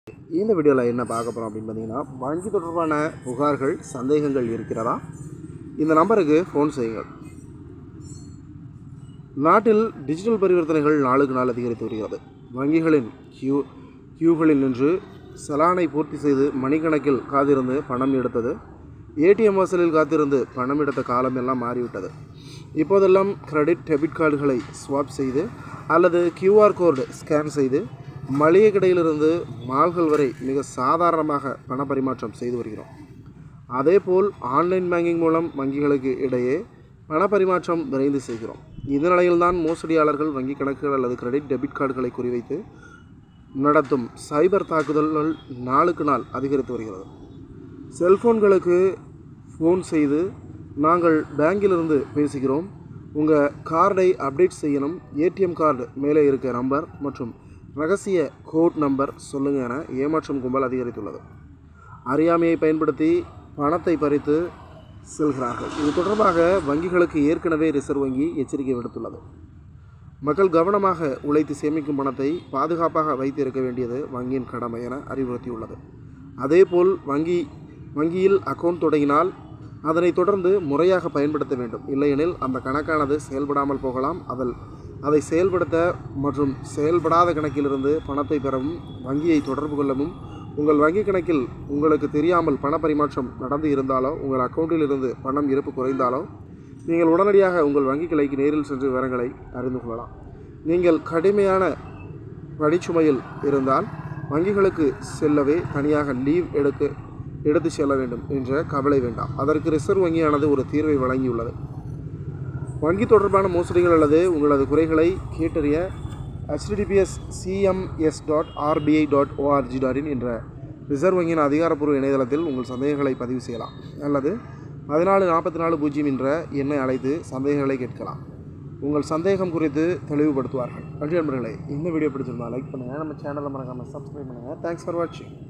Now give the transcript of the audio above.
இந்த வீடியோவில் என்ன பார்க்க போகிறோம் அப்படின்னு பார்த்தீங்கன்னா வங்கி தொடர்பான புகார்கள் சந்தேகங்கள் இருக்கிறதா இந்த நம்பருக்கு ஃபோன் செய்யுங்கள் நாட்டில் டிஜிட்டல் பரிவர்த்தனைகள் நாளுக்கு நாள் அதிகரித்து வருகிறது வங்கிகளின் கியூ கியூகளில் நின்று சலானை பூர்த்தி செய்து மணிக்கணக்கில் காத்திருந்து பணம் எடுத்தது ஏடிஎம் வாசலில் காத்திருந்து பணம் எடுத்த காலம் எல்லாம் மாறிவிட்டது இப்போதெல்லாம் கிரெடிட் டெபிட் கார்டுகளை ஸ்வாப் செய்து அல்லது கியூஆர் கோடு ஸ்கேன் செய்து மளிகை கடையிலிருந்து மால்கள் வரை மிக சாதாரணமாக பண பரிமாற்றம் செய்து வருகிறோம் அதேபோல் ஆன்லைன் பேங்கிங் மூலம் வங்கிகளுக்கு இடையே பண பரிமாற்றம் விரைந்து செய்கிறோம் இந்த நிலையில்தான் மோசடியாளர்கள் வங்கி கணக்குகள் அல்லது கிரெடிட் டெபிட் கார்டுகளை குறிவைத்து நடத்தும் சைபர் தாக்குதல்கள் நாளுக்கு நாள் அதிகரித்து வருகிறது செல்போன்களுக்கு ஃபோன் செய்து நாங்கள் பேங்கிலிருந்து பேசுகிறோம் உங்கள் கார்டை அப்டேட் செய்யணும் ஏடிஎம் கார்டு மேலே இருக்க நம்பர் மற்றும் ரகசிய கோட் நம்பர் சொல்லுங்க என ஏமாற்றும் கும்பல் அதிகரித்துள்ளது அறியாமையை பயன்படுத்தி பணத்தை பறித்து செல்கிறார்கள் இது தொடர்பாக வங்கிகளுக்கு ஏற்கனவே ரிசர்வ் வங்கி எச்சரிக்கை விடுத்துள்ளது மக்கள் கவனமாக உழைத்து சேமிக்கும் பணத்தை பாதுகாப்பாக வைத்திருக்க வேண்டியது வங்கியின் கடமை என அறிவுறுத்தியுள்ளது அதேபோல் வங்கி வங்கியில் அக்கவுண்ட் தொடங்கினால் அதனை தொடர்ந்து முறையாக பயன்படுத்த வேண்டும் இல்லையெனில் அந்த கணக்கானது செயல்படாமல் போகலாம் அதில் அதை செயல்படுத்த மற்றும் செயல்படாத கணக்கிலிருந்து பணத்தை பெறவும் வங்கியை தொடர்பு கொள்ளவும் உங்கள் வங்கி கணக்கில் உங்களுக்கு தெரியாமல் பண பரிமாற்றம் நடந்து இருந்தாலோ உங்கள் அக்கௌண்ட்டில் இருந்து பணம் இருப்பு குறைந்தாலோ நீங்கள் உடனடியாக உங்கள் வங்கி கிளைக்கு நேரில் சென்று விவரங்களை அறிந்து கொள்ளலாம் நீங்கள் கடுமையான பணிச்சுமையில் இருந்தால் வங்கிகளுக்கு செல்லவே தனியாக லீவ் எடுக்க எடுத்து செல்ல வேண்டும் என்ற கவலை வேண்டாம் அதற்கு ரிசர்வ் வங்கியானது ஒரு தீர்வை வழங்கியுள்ளது வங்கி தொடர்பான மோசடிகள் அல்லது உங்களது குறைகளை கேட்டறிய https CMS dot RBI dot ORG dot in என்ற ரிசர்வ் வங்கியின் அதிகாரப்பூர்வ இணையதளத்தில் உங்கள் சந்தேகங்களை பதிவு செய்யலாம் அல்லது பதினாலு நாற்பத்தி நாலு பூஜ்ஜியம் என்ற எண்ணை அழைத்து சந்தேகங்களை கேட்கலாம் உங்கள் சந்தேகம் குறித்து தெளிவுபடுத்துவார்கள் நன்றி நண்பர்களே இந்த வீடியோ பிடிச்சிருந்தா லைக் பண்ணுங்கள் நம்ம சேனலை மறக்காமல் சப்ஸ்கிரைப் பண்ணுங்கள் தேங்க்ஸ் ஃபார் வாட்சிங்